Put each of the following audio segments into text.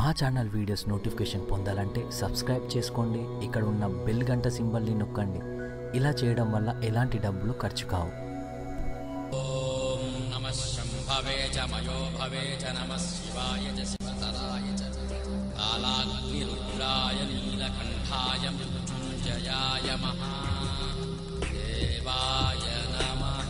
మా channel videos notification పొందాలంటే subscribe చేసుకోండి ఇక్కడ ఉన్న బెల్ గంట సింబల్ని నొక్కండి ఇలా చేయడం వల్ల ఎలాంటి డబ్బులు ఖర్చు కావు ॐ नमः शम्भवे च मयो भवे च नमः शिवाय च शिवतराय च कालाग्निरुद्राय नीलकण्ठाय मृत्युञ्जयाय महादेवाय नमः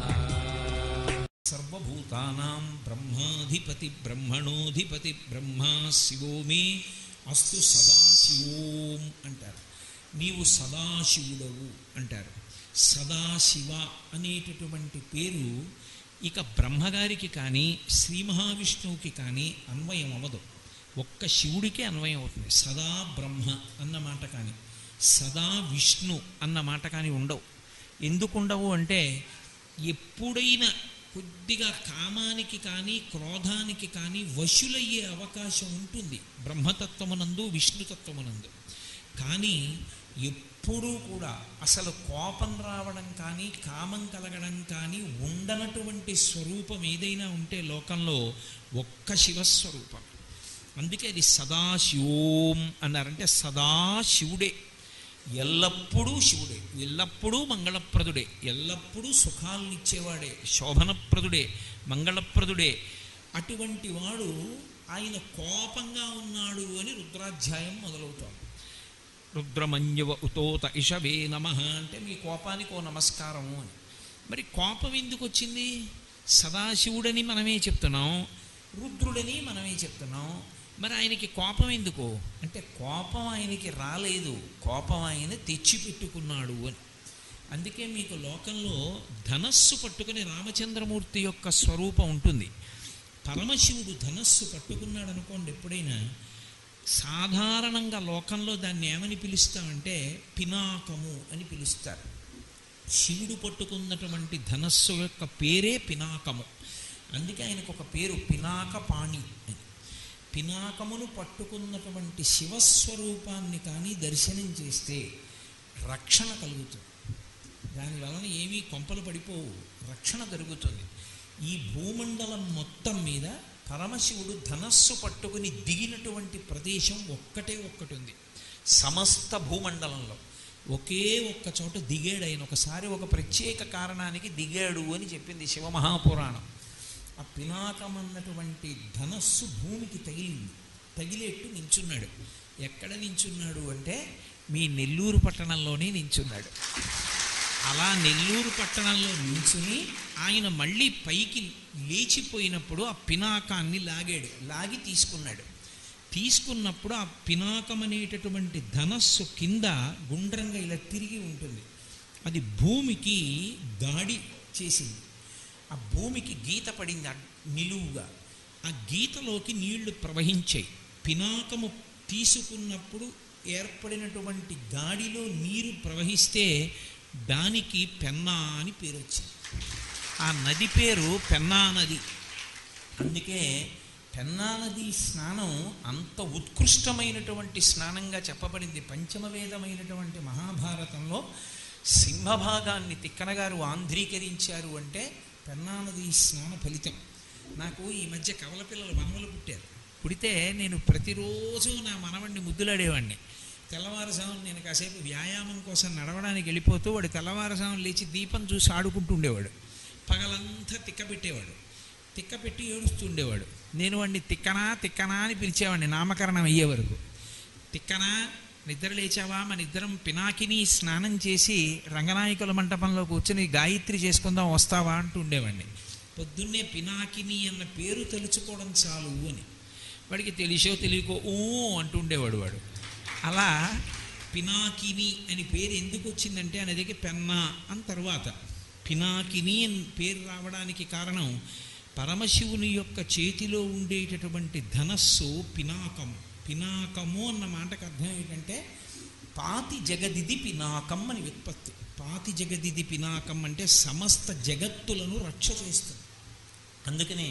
సర్వభూతానాం బ్రహ్మాధిపతి బ్రహ్మణోధిపతి బ్రహ్మా శివో మే అస్తు సదాశివోం అంటారు నీవు సదాశివుడవు అంటారు సదాశివ అనేటటువంటి పేరు ఇక బ్రహ్మగారికి కానీ శ్రీ మహావిష్ణువుకి కానీ అన్వయం అవ్వదు ఒక్క శివుడికే అన్వయం అవుతుంది సదా బ్రహ్మ అన్న మాట కానీ సదా విష్ణు అన్న మాట కానీ ఉండవు ఎందుకు ఉండవు అంటే ఎప్పుడైనా కొద్దిగా కామానికి కానీ క్రోధానికి కానీ వశులయ్యే అవకాశం ఉంటుంది బ్రహ్మతత్వమునందు విష్ణుతత్వమునందు కానీ ఎప్పుడూ కూడా అసలు కోపం రావడం కానీ కామం కలగడం కానీ ఉండనటువంటి స్వరూపం ఏదైనా ఉంటే లోకంలో ఒక్క శివస్వరూపం అందుకే అది సదాశివోం అన్నారంటే సదాశివుడే ఎల్లప్పుడూ శివుడే ఎల్లప్పుడూ మంగళప్రదుడే ఎల్లప్పుడూ సుఖాలనిచ్చేవాడే శోభనప్రదుడే మంగళప్రదుడే అటువంటి వాడు ఆయన కోపంగా ఉన్నాడు అని రుద్రాధ్యాయం మొదలవుతోంది రుద్రమన్యువ ఉతోత ఇషవే నమ అంటే మీ కోపానికి ఓ నమస్కారము అని మరి కోపం ఎందుకు వచ్చింది సదాశివుడని మనమే చెప్తున్నాం రుద్రుడని మనమే చెప్తున్నాం మరి ఆయనకి కోపం ఎందుకు అంటే కోపం ఆయనకి రాలేదు కోపం ఆయన తెచ్చిపెట్టుకున్నాడు అని అందుకే మీకు లోకంలో ధనస్సు పట్టుకుని రామచంద్రమూర్తి యొక్క స్వరూపం ఉంటుంది పరమశివుడు ధనస్సు పట్టుకున్నాడు అనుకోండి ఎప్పుడైనా సాధారణంగా లోకంలో దాన్ని ఏమని పిలుస్తామంటే పినాకము అని పిలుస్తారు శివుడు పట్టుకున్నటువంటి ధనస్సు యొక్క పేరే పినాకము అందుకే ఆయనకు ఒక పేరు పినాకపాణి అని పినాకమును పట్టుకున్నటువంటి శివస్వరూపాన్ని కానీ దర్శనం చేస్తే రక్షణ కలుగుతుంది దాని వలన ఏమీ కొంపలు పడిపోవు రక్షణ జరుగుతుంది ఈ భూమండలం మొత్తం మీద పరమశివుడు ధనస్సు పట్టుకుని దిగినటువంటి ప్రదేశం ఒక్కటే ఒక్కటి ఉంది సమస్త భూమండలంలో ఒకే ఒక్క చోట దిగాడు ఆయన ఒకసారి ఒక ప్రత్యేక కారణానికి దిగాడు అని చెప్పింది శివమహాపురాణం ఆ పినాకం అన్నటువంటి ధనస్సు భూమికి తగిలింది తగిలేట్టు నించున్నాడు ఎక్కడ నించున్నాడు అంటే మీ నెల్లూరు పట్టణంలోనే నించున్నాడు అలా నెల్లూరు పట్టణంలో నించుని ఆయన మళ్ళీ పైకి లేచిపోయినప్పుడు ఆ పినాకాన్ని లాగాడు లాగి తీసుకున్నాడు తీసుకున్నప్పుడు ఆ పినాకం అనేటటువంటి ధనస్సు కింద గుండ్రంగా ఇలా తిరిగి ఉంటుంది అది భూమికి గాడి చేసింది ఆ భూమికి గీత పడింది అడ్- నిలువుగా ఆ గీతలోకి నీళ్లు ప్రవహించాయి పినాకము తీసుకున్నప్పుడు ఏర్పడినటువంటి గాడిలో నీరు ప్రవహిస్తే దానికి పెన్నా అని పేరు వచ్చింది ఆ నది పేరు పెన్నా నది అందుకే పెన్నా నది స్నానం అంత ఉత్కృష్టమైనటువంటి స్నానంగా చెప్పబడింది పంచమవేదమైనటువంటి మహాభారతంలో సింహభాగాన్ని తిక్కన గారు ఆంధ్రీకరించారు అంటే పెన్నా నది స్నాన ఫలితం నాకు ఈ మధ్య కవల పిల్లలు మనవలు పుట్టారు పుడితే నేను ప్రతిరోజు నా మనవడిని ముద్దులాడేవాడిని తెల్లవారుజామున నేను కాసేపు వ్యాయామం కోసం నడవడానికి వెళ్ళిపోతూ వాడు తెల్లవారుజామున లేచి దీపం చూసి ఆడుకుంటూ ఉండేవాడు పగలంతా తిక్క పెట్టేవాడు తిక్క పెట్టి ఏడుస్తుండేవాడు నేను వాడిని తిక్కనా తిక్కనా అని పిలిచేవాడిని నామకరణం అయ్యే వరకు తిక్కనా నిద్ర లేచావా మన ఇద్దరం పినాకిని స్నానం చేసి రంగనాయకుల మంటపంలో కూర్చొని గాయత్రి చేసుకుందాం వస్తావా అంటూ ఉండేవాడిని పొద్దున్నే పినాకిని అన్న పేరు తెలుసుకోవడం చాలు అని వాడికి తెలిసో తెలియకో ఊ అంటూ ఉండేవాడు వాడు అలా పినాకిని అని పేరు ఎందుకు వచ్చిందంటే అనేదికి పెన్నా అని తర్వాత పినాకిని అని పేరు రావడానికి కారణం పరమశివుని యొక్క చేతిలో ఉండేటటువంటి ధనస్సు పినాకం పినాకము అన్న మాటకు అర్థం ఏంటంటే పాతి జగదిది పినాకం అని వ్యుత్పత్తి పాతి జగదిది పినాకం అంటే సమస్త జగత్తులను రక్ష చేస్తుంది అందుకనే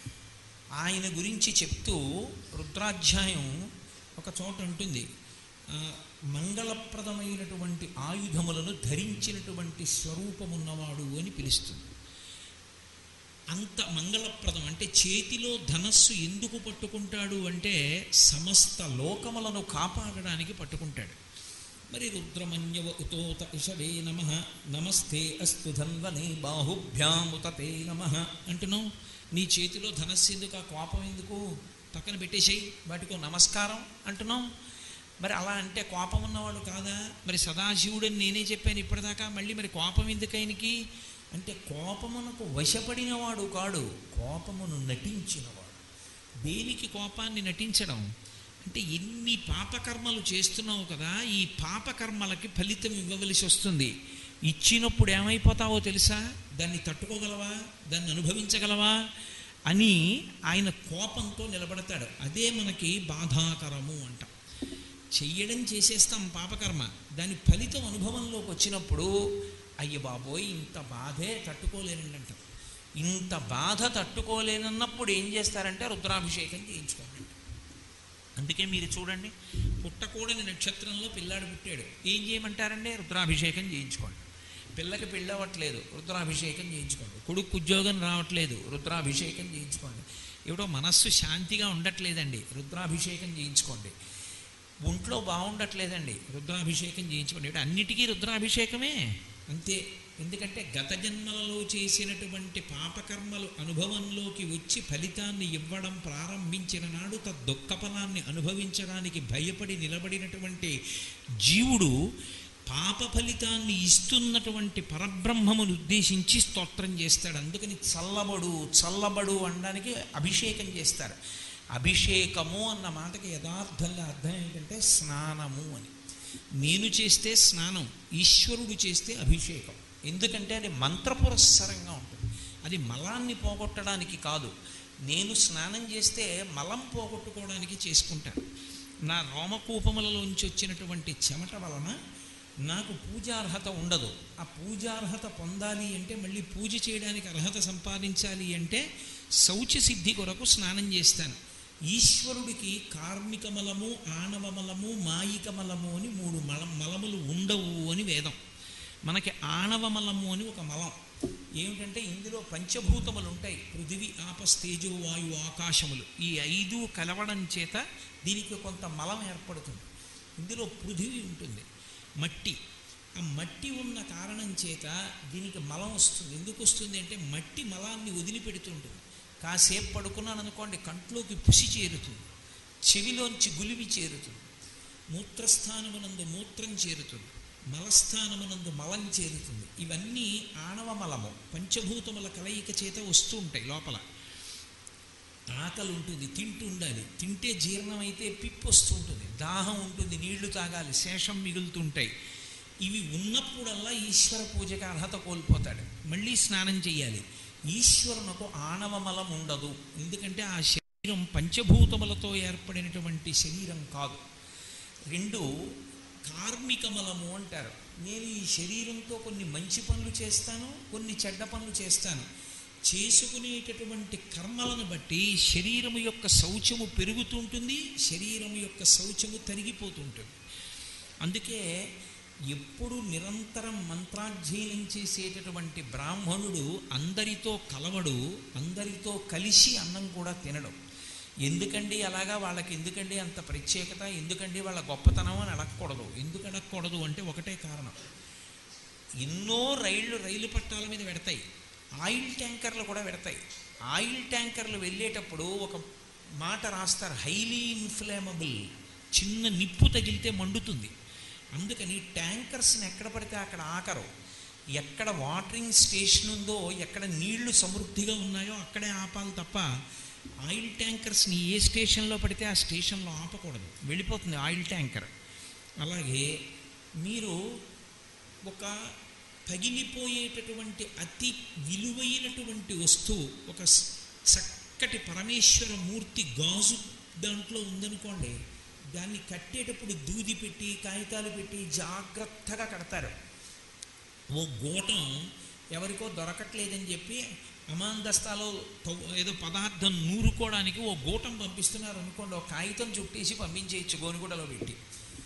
ఆయన గురించి చెప్తూ రుద్రాధ్యాయం ఒక చోట ఉంటుంది ఆ, మంగళప్రదమైనటువంటి ఆయుధములను ధరించినటువంటి స్వరూపమున్నవాడు అని పిలుస్తుంది అంత మంగళప్రదం అంటే చేతిలో ధనస్సు ఎందుకు పట్టుకుంటాడు అంటే సమస్త లోకములను కాపాడడానికి పట్టుకుంటాడు మరి రుద్రమన్యవ ఉతోత ఇషవే నమ నమస్తే అస్తు ధన్వనే బాహుభ్యాముతతే నమ అంటున్నావు నీ చేతిలో ధనస్సు ఎందుకు ఆ కోపం ఎందుకు పక్కన పెట్టేసేయి వాటికో నమస్కారం అంటున్నావు మరి అలా అంటే కోపం ఉన్నవాడు కాదా మరి సదాశివుడని నేనే చెప్పాను ఇప్పటిదాకా మళ్ళీ మరి కోపం ఎందుకు ఆయనకి అంటే కోపమునకు వశపడినవాడు కాడు కోపమును నటించినవాడు దేనికి కోపాన్ని నటించడం అంటే ఎన్ని పాపకర్మలు చేస్తున్నావు కదా ఈ పాపకర్మలకి ఫలితం ఇవ్వవలసి వస్తుంది ఇచ్చినప్పుడు ఏమైపోతావో తెలుసా దాన్ని తట్టుకోగలవా దాన్ని అనుభవించగలవా అని ఆయన కోపంతో నిలబడతాడు అదే మనకి బాధాకరము అంట చెయ్యడం చేసేస్తాం పాపకర్మ దాని ఫలితం అనుభవంలోకి వచ్చినప్పుడు అయ్య బాబోయ్ ఇంత బాధే తట్టుకోలేనండి అంటారు ఇంత బాధ తట్టుకోలేనన్నప్పుడు ఏం చేస్తారంటే రుద్రాభిషేకం చేయించుకోండి అందుకే మీరు చూడండి పుట్టకూడని నక్షత్రంలో పిల్లాడు పుట్టాడు ఏం చేయమంటారండి రుద్రాభిషేకం చేయించుకోండి పిల్లకి పెళ్ళవట్లేదు రుద్రాభిషేకం చేయించుకోండి కొడుకు ఉద్యోగం రావట్లేదు రుద్రాభిషేకం చేయించుకోండి ఏమిటో మనస్సు శాంతిగా ఉండట్లేదండి రుద్రాభిషేకం చేయించుకోండి ఒంట్లో బాగుండట్లేదండి రుద్రాభిషేకం చేయించుకోండి అంటే అన్నిటికీ రుద్రాభిషేకమే అంతే ఎందుకంటే గత జన్మలలో చేసినటువంటి పాపకర్మలు అనుభవంలోకి వచ్చి ఫలితాన్ని ఇవ్వడం ప్రారంభించిన నాడు తద్దుఃఖ ఫలాన్ని అనుభవించడానికి భయపడి నిలబడినటువంటి జీవుడు పాప ఫలితాన్ని ఇస్తున్నటువంటి పరబ్రహ్మమును ఉద్దేశించి స్తోత్రం చేస్తాడు అందుకని చల్లబడు చల్లబడు అనడానికి అభిషేకం చేస్తారు అభిషేకము అన్న మాటకి యథార్థంగా అర్థం ఏంటంటే స్నానము అని నేను చేస్తే స్నానం ఈశ్వరుడు చేస్తే అభిషేకం ఎందుకంటే అది మంత్రపురస్సరంగా ఉంటుంది అది మలాన్ని పోగొట్టడానికి కాదు నేను స్నానం చేస్తే మలం పోగొట్టుకోవడానికి చేసుకుంటాను నా రోమకూపములలోంచి వచ్చినటువంటి చెమట వలన నాకు పూజార్హత ఉండదు ఆ పూజార్హత పొందాలి అంటే మళ్ళీ పూజ చేయడానికి అర్హత సంపాదించాలి అంటే శౌచ సిద్ధి కొరకు స్నానం చేస్తాను ఈశ్వరుడికి కార్మిక మలము ఆణవ మలము మాయిక మలము అని మూడు మలం మలములు ఉండవు అని వేదం మనకి ఆణవ మలము అని ఒక మలం ఏమిటంటే ఇందులో పంచభూతములు ఉంటాయి పృథివీ ఆపస్ తేజో వాయు ఆకాశములు ఈ ఐదు కలవడం చేత దీనికి కొంత మలం ఏర్పడుతుంది ఇందులో పృథివీ ఉంటుంది మట్టి ఆ మట్టి ఉన్న కారణం చేత దీనికి మలం వస్తుంది ఎందుకు వస్తుంది అంటే మట్టి మలాన్ని వదిలిపెడుతుంటుంది కాసేపు పడుకున్నాను అనుకోండి కంట్లోకి పుసి చేరుతుంది చెవిలోంచి గులివి చేరుతుంది మూత్రస్థానమునందు మూత్రం చేరుతుంది మలస్థానమునందు మలం చేరుతుంది ఇవన్నీ ఆణవ మలము పంచభూతముల కలయిక చేత వస్తూ ఉంటాయి లోపల ఆకలి ఉంటుంది తింటూ ఉండాలి తింటే జీర్ణమైతే పిప్పి వస్తూ ఉంటుంది దాహం ఉంటుంది నీళ్లు తాగాలి శేషం మిగులుతుంటాయి ఇవి ఉన్నప్పుడల్లా ఈశ్వర పూజకి అర్హత కోల్పోతాడు మళ్ళీ స్నానం చేయాలి ఈశ్వరునకు ఆణవమలం ఉండదు ఎందుకంటే ఆ శరీరం పంచభూతములతో ఏర్పడినటువంటి శరీరం కాదు రెండు కార్మిక మలము అంటారు నేను ఈ శరీరంతో కొన్ని మంచి పనులు చేస్తాను కొన్ని చెడ్డ పనులు చేస్తాను చేసుకునేటటువంటి కర్మలను బట్టి శరీరము యొక్క శౌచము పెరుగుతుంటుంది శరీరము యొక్క శౌచము తరిగిపోతుంటుంది అందుకే ఎప్పుడు నిరంతరం మంత్రాధ్యయనం చేసేటటువంటి బ్రాహ్మణుడు అందరితో కలవడు అందరితో కలిసి అన్నం కూడా తినడం ఎందుకండి అలాగా వాళ్ళకి ఎందుకండి అంత ప్రత్యేకత ఎందుకండి వాళ్ళ గొప్పతనం అని అడగకూడదు ఎందుకు అడగకూడదు అంటే ఒకటే కారణం ఎన్నో రైళ్లు రైలు పట్టాల మీద పెడతాయి ఆయిల్ ట్యాంకర్లు కూడా పెడతాయి ఆయిల్ ట్యాంకర్లు వెళ్ళేటప్పుడు ఒక మాట రాస్తారు హైలీ ఇన్ఫ్లేమబుల్ చిన్న నిప్పు తగిలితే మండుతుంది అందుకని ట్యాంకర్స్ని ఎక్కడ పడితే అక్కడ ఆకరు ఎక్కడ వాటరింగ్ స్టేషన్ ఉందో ఎక్కడ నీళ్లు సమృద్ధిగా ఉన్నాయో అక్కడే ఆపాలి తప్ప ఆయిల్ ట్యాంకర్స్ని ఏ స్టేషన్లో పడితే ఆ స్టేషన్లో ఆపకూడదు వెళ్ళిపోతుంది ఆయిల్ ట్యాంకర్ అలాగే మీరు ఒక పగిలిపోయేటటువంటి అతి విలువైనటువంటి వస్తువు ఒక స్- చక్కటి పరమేశ్వర మూర్తి గాజు దాంట్లో ఉందనుకోండి దాన్ని కట్టేటప్పుడు దూది పెట్టి కాగితాలు పెట్టి జాగ్రత్తగా కడతారు ఓ గోటం ఎవరికో దొరకట్లేదని చెప్పి అమాందస్తాలో తవ్వ- ఏదో పదార్థం నూరుకోవడానికి ఓ గోటం పంపిస్తున్నారు అనుకోండి ఒక కాగితం చుట్టేసి పంపించేయచ్చు గోనుగూడలో పెట్టి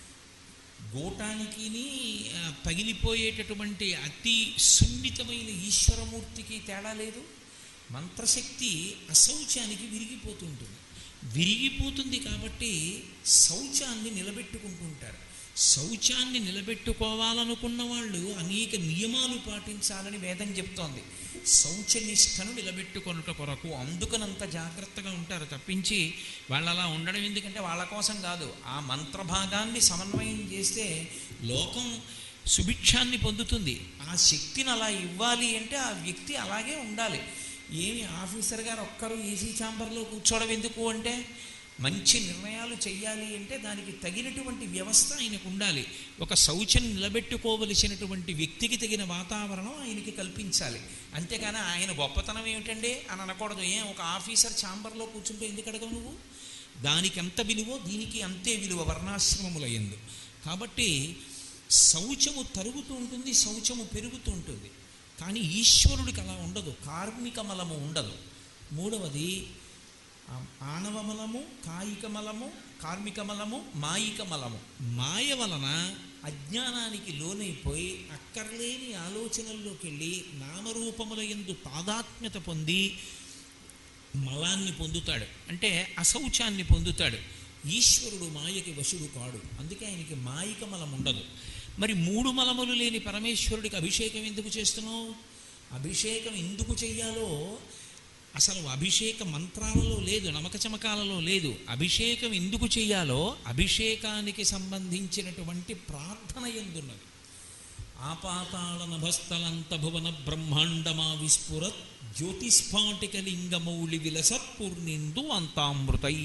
గోటానికి పగిలిపోయేటటువంటి అతి సున్నితమైన ఈశ్వరమూర్తికి తేడా లేదు మంత్రశక్తి అశౌచానికి విరిగిపోతుంటుంది విరిగిపోతుంది కాబట్టి శౌచాన్ని నిలబెట్టుకుంటుంటారు శౌచాన్ని నిలబెట్టుకోవాలనుకున్న వాళ్ళు అనేక నియమాలు పాటించాలని వేదం చెప్తోంది శౌచనిష్టను నిలబెట్టుకొనుట కొరకు అందుకనంత జాగ్రత్తగా ఉంటారు తప్పించి వాళ్ళు అలా ఉండడం ఎందుకంటే వాళ్ళ కోసం కాదు ఆ మంత్రభాగాన్ని సమన్వయం చేస్తే లోకం సుభిక్షాన్ని పొందుతుంది ఆ శక్తిని అలా ఇవ్వాలి అంటే ఆ వ్యక్తి అలాగే ఉండాలి ఏమి ఆఫీసర్ గారు ఒక్కరు ఏసీ ఛాంబర్లో కూర్చోవడం ఎందుకు అంటే మంచి నిర్ణయాలు చేయాలి అంటే దానికి తగినటువంటి వ్యవస్థ ఆయనకు ఉండాలి ఒక శౌచం నిలబెట్టుకోవలసినటువంటి వ్యక్తికి తగిన వాతావరణం ఆయనకి కల్పించాలి అంతేగాని ఆయన గొప్పతనం ఏమిటండి అని అనకూడదు ఏం ఒక ఆఫీసర్ ఛాంబర్లో కూర్చుంటే ఎందుకు అడగవు నువ్వు దానికి ఎంత విలువో దీనికి అంతే విలువ వర్ణాశ్రమముల ఎందు కాబట్టి శౌచము తరుగుతూ ఉంటుంది శౌచము పెరుగుతూ ఉంటుంది కానీ ఈశ్వరుడికి అలా ఉండదు కార్మిక మలము ఉండదు మూడవది ఆ ఆణవ మలము కాయిక మలము కార్మిక మలము మాయిక మలము మాయ వలన అజ్ఞానానికి లోనైపోయి అక్కర్లేని ఆలోచనల్లోకి వెళ్ళి నామరూపముల ఎందు తాదాత్మ్యత పొంది మలాన్ని పొందుతాడు అంటే అశౌచాన్ని పొందుతాడు ఈశ్వరుడు మాయకి వశుడు కాడు అందుకే ఆయనకి మాయిక మలం ఉండదు మరి మూడు మలములు లేని పరమేశ్వరుడికి అభిషేకం ఎందుకు చేస్తున్నావు అభిషేకం ఎందుకు చెయ్యాలో అసలు అభిషేక మంత్రాలలో లేదు నమక చమకాలలో లేదు అభిషేకం ఎందుకు చెయ్యాలో అభిషేకానికి సంబంధించినటువంటి ప్రార్థన ఎందున్నది ఆపాతాళ నభస్థలంత భువన బ్రహ్మాండమా విస్ఫురత్ జ్యోతిస్ఫాటికలింగమౌళి విలసత్పూర్ణిందు అంతామృతై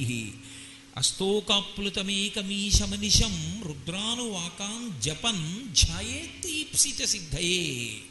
అస్తోకాప్లుతమేకమీశమనిశం రుద్రానువాకాన్ జపన్ ధ్యాయేత్తీప్సిత సిద్ధయే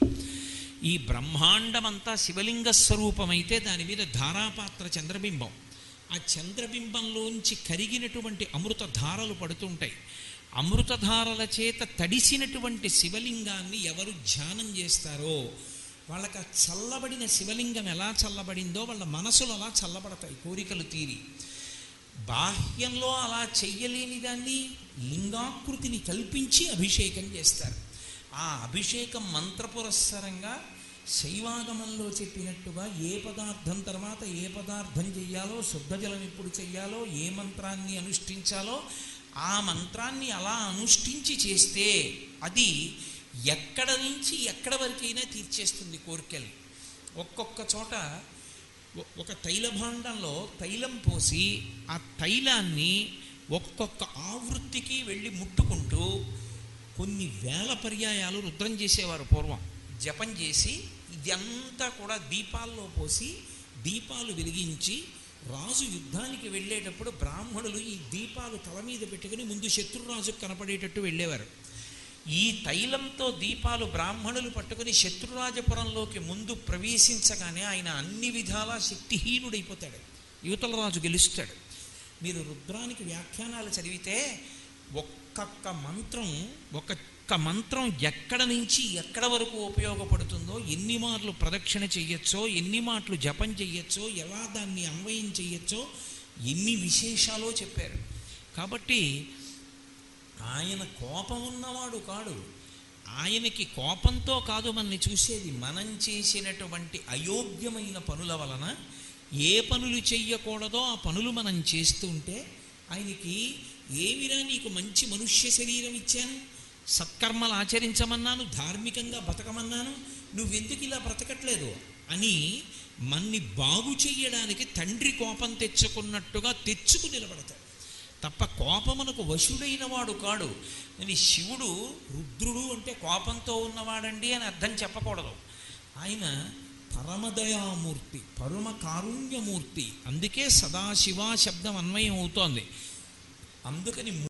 ఈ బ్రహ్మాండమంతా శివలింగ స్వరూపమైతే దాని మీద ధారాపాత్ర చంద్రబింబం ఆ చంద్రబింబంలోంచి కరిగినటువంటి అమృత ధారలు పడుతుంటాయి అమృతధారల చేత తడిసినటువంటి శివలింగాన్ని ఎవరు ధ్యానం చేస్తారో వాళ్ళకి ఆ చల్లబడిన శివలింగం ఎలా చల్లబడిందో వాళ్ళ మనసులు అలా చల్లబడతాయి కోరికలు తీరి బాహ్యంలో అలా చెయ్యలేని దాన్ని లింగాకృతిని కల్పించి అభిషేకం చేస్తారు ఆ అభిషేకం మంత్రపురస్సరంగా శైవాగమంలో చెప్పినట్టుగా ఏ పదార్థం తర్వాత ఏ పదార్థం చెయ్యాలో శుద్ధ జలం ఎప్పుడు చెయ్యాలో ఏ మంత్రాన్ని అనుష్ఠించాలో ఆ మంత్రాన్ని అలా అనుష్ఠించి చేస్తే అది ఎక్కడ నుంచి ఎక్కడ వరకైనా తీర్చేస్తుంది కోరికల్ని ఒక్కొక్క చోట ఒ- ఒక తైల భాండంలో తైలం పోసి ఆ తైలాన్ని ఒక్కొక్క ఆవృత్తికి వెళ్ళి ముట్టుకుంటూ కొన్ని వేల పర్యాయాలు రుద్రం చేసేవారు పూర్వం జపం చేసి ఇదంతా కూడా దీపాల్లో పోసి దీపాలు వెలిగించి రాజు యుద్ధానికి వెళ్ళేటప్పుడు బ్రాహ్మణులు ఈ దీపాలు తల మీద పెట్టుకుని ముందు శత్రురాజుకు కనపడేటట్టు వెళ్ళేవారు ఈ తైలంతో దీపాలు బ్రాహ్మణులు పట్టుకుని శత్రురాజపురంలోకి ముందు ప్రవేశించగానే ఆయన అన్ని విధాలా శక్తిహీనుడైపోతాడు యువతల రాజు గెలుస్తాడు మీరు రుద్రానికి వ్యాఖ్యానాలు చదివితే ఒక్కొక్క మంత్రం ఒక్కొక్క మంత్రం ఎక్కడ నుంచి ఎక్కడ వరకు ఉపయోగపడుతుందో ఎన్ని మార్లు ప్రదక్షిణ చెయ్యొచ్చో ఎన్ని మాటలు జపం చెయ్యొచ్చో ఎలా దాన్ని అన్వయం చెయ్యొచ్చో ఎన్ని విశేషాలో చెప్పారు కాబట్టి ఆయన కోపం ఉన్నవాడు కాడు ఆయనకి కోపంతో కాదు మనల్ని చూసేది మనం చేసినటువంటి అయోగ్యమైన పనుల వలన ఏ పనులు చెయ్యకూడదో ఆ పనులు మనం చేస్తూ ఉంటే ఆయనకి ఏమిరా నీకు మంచి మనుష్య శరీరం ఇచ్చాను సత్కర్మలు ఆచరించమన్నాను ధార్మికంగా బతకమన్నాను నువ్వెందుకు ఇలా బ్రతకట్లేదు అని మన్ని బాగు చెయ్యడానికి తండ్రి కోపం తెచ్చుకున్నట్టుగా తెచ్చుకు నిలబడతాడు తప్ప కోపమునకు వశుడైన వాడు కాడు అని శివుడు రుద్రుడు అంటే కోపంతో ఉన్నవాడండి అని అర్థం చెప్పకూడదు ఆయన పరమదయామూర్తి పరమ కారుణ్యమూర్తి అందుకే సదాశివ శబ్దం అన్వయం అవుతోంది అందుకని